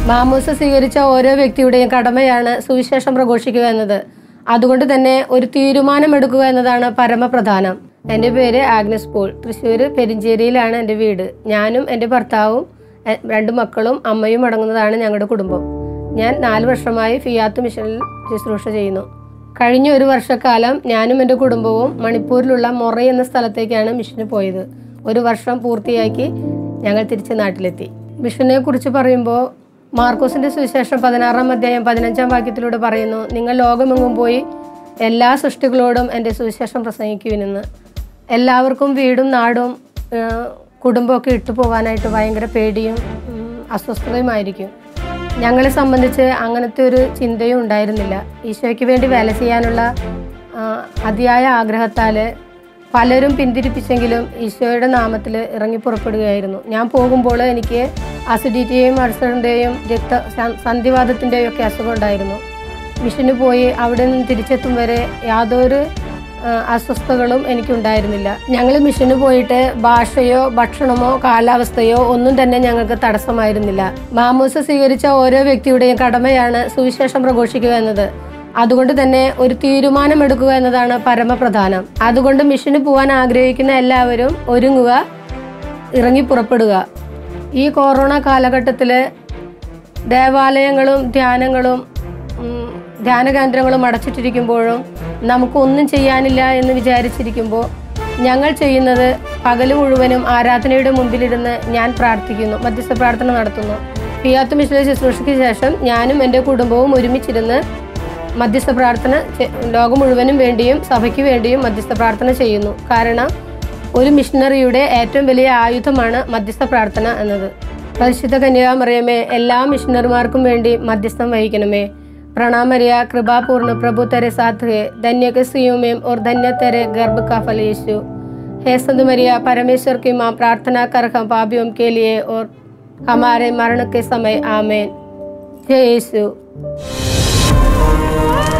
മാമൂസ സ്വീകരിച്ച ഓരോ വ്യക്തിയുടെയും കടമയാണ് സുവിശേഷം പ്രഘോഷിക്കുക എന്നത് അതുകൊണ്ട് തന്നെ ഒരു തീരുമാനമെടുക്കുക എന്നതാണ് പരമപ്രധാനം എൻ്റെ പേര് ആഗ്നസ് പോൾ തൃശ്ശൂർ പെരിഞ്ചേരിയിലാണ് എൻ്റെ വീട് ഞാനും എൻ്റെ ഭർത്താവും എ- രണ്ട് മക്കളും അമ്മയും അടങ്ങുന്നതാണ് ഞങ്ങളുടെ കുടുംബം ഞാൻ നാല് വർഷമായി ഫിയാത്ത് മിഷനിൽ ശുശ്രൂഷ ചെയ്യുന്നു കഴിഞ്ഞ ഒരു വർഷക്കാലം ഞാനും എൻ്റെ കുടുംബവും മണിപ്പൂരിലുള്ള മൊറൈ എന്ന സ്ഥലത്തേക്കാണ് മിഷന് പോയത് ഒരു വർഷം പൂർത്തിയാക്കി ഞങ്ങൾ തിരിച്ച് നാട്ടിലെത്തി മിഷനെ കുറിച്ച് പറയുമ്പോൾ മാർക്കോസിന്റെ സുവിശേഷം പതിനാറാം അധ്യായം പതിനഞ്ചാം വാക്യത്തിലൂടെ പറയുന്നു നിങ്ങൾ ലോകമെങ്ങും പോയി എല്ലാ സൃഷ്ടികളോടും എൻ്റെ സുവിശേഷം പ്രസംഗിക്കുവിനെന്ന് എല്ലാവർക്കും വീടും നാടും ആ, കുടുംബമൊക്കെ ഇട്ടു പോകാനായിട്ട് ഭയങ്കര പേടിയും ഉം, അസ്വസ്ഥതയുമായിരിക്കും ഞങ്ങളെ സംബന്ധിച്ച് അങ്ങനത്തെ ഒരു ചിന്തയും ഉണ്ടായിരുന്നില്ല ഈശോയ്ക്ക് വേണ്ടി വേല ചെയ്യാനുള്ള ആ, അതിയായ ആഗ്രഹത്താൽ പലരും പിന്തിരിപ്പിച്ചെങ്കിലും ഈശോയുടെ നാമത്തിൽ ഇറങ്ങി പുറപ്പെടുകയായിരുന്നു ഞാൻ പോകുമ്പോൾ എനിക്ക് അസിഡിറ്റിയെയും അൾസറിൻ്റെയും രക്ത സ- സന്ധിവാദത്തിൻ്റെയും ഒക്കെ അസുഖം ഉണ്ടായിരുന്നു മിഷന് പോയി അവിടെ നിന്ന് തിരിച്ചെത്തും വരെ യാതൊരു ആ, അസ്വസ്ഥതകളും എനിക്കുണ്ടായിരുന്നില്ല ഞങ്ങൾ മിഷന് പോയിട്ട് ഭാഷയോ ഭക്ഷണമോ കാലാവസ്ഥയോ ഒന്നും തന്നെ ഞങ്ങൾക്ക് തടസ്സമായിരുന്നില്ല മാമൂസ സ്വീകരിച്ച ഓരോ വ്യക്തിയുടെയും കടമയാണ് സുവിശേഷം പ്രഘോഷിക്കുക എന്നത് അതുകൊണ്ട് തന്നെ ഒരു തീരുമാനമെടുക്കുക എന്നതാണ് പരമപ്രധാനം അതുകൊണ്ട് മിഷന് പോകാൻ ആഗ്രഹിക്കുന്ന എല്ലാവരും ഒരുങ്ങുക ഇറങ്ങി പുറപ്പെടുക ഈ കൊറോണ കാലഘട്ടത്തിൽ ദേവാലയങ്ങളും ധ്യാനങ്ങളും ഉം, ധ്യാന കേന്ദ്രങ്ങളും അടച്ചിട്ടിരിക്കുമ്പോഴും നമുക്കൊന്നും ചെയ്യാനില്ല എന്ന് വിചാരിച്ചിരിക്കുമ്പോൾ ഞങ്ങൾ ചെയ്യുന്നത് പകല് മുഴുവനും ആരാധനയുടെ മുമ്പിലിരുന്ന് ഞാൻ പ്രാർത്ഥിക്കുന്നു മധ്യസ്ഥ പ്രാർത്ഥന നടത്തുന്നു പിയാത്ത് മിശ്ര ശുശ്രൂഷയ്ക്ക് ശേഷം ഞാനും എൻ്റെ കുടുംബവും ഒരുമിച്ചിരുന്ന് മധ്യസ്ഥ പ്രാർത്ഥന ചെ- ലോകം മുഴുവനും വേണ്ടിയും സഭയ്ക്ക് വേണ്ടിയും മധ്യസ്ഥ പ്രാർത്ഥന ചെയ്യുന്നു കാരണം ഒരു മിഷണറിയുടെ ഏറ്റവും വലിയ ആയുധമാണ് മധ്യസ്ഥ പ്രാർത്ഥന എന്നത് പരിശുദ്ധ കന്യാമറിയമേ എല്ലാ മിഷണറിമാർക്കും വേണ്ടി മധ്യസ്ഥം വഹിക്കണമേ प्रणामरिया कृपापूर्ण प्रभु तेरे साथ है धन्य के स्त्रियों में और धन्य तेरे गर्भ का फल यीशु हे संत मरिया परमेश्वर की माँ प्रार्थना कर हम पापियों के लिए और हमारे मरण के समय आमेन जय यीशु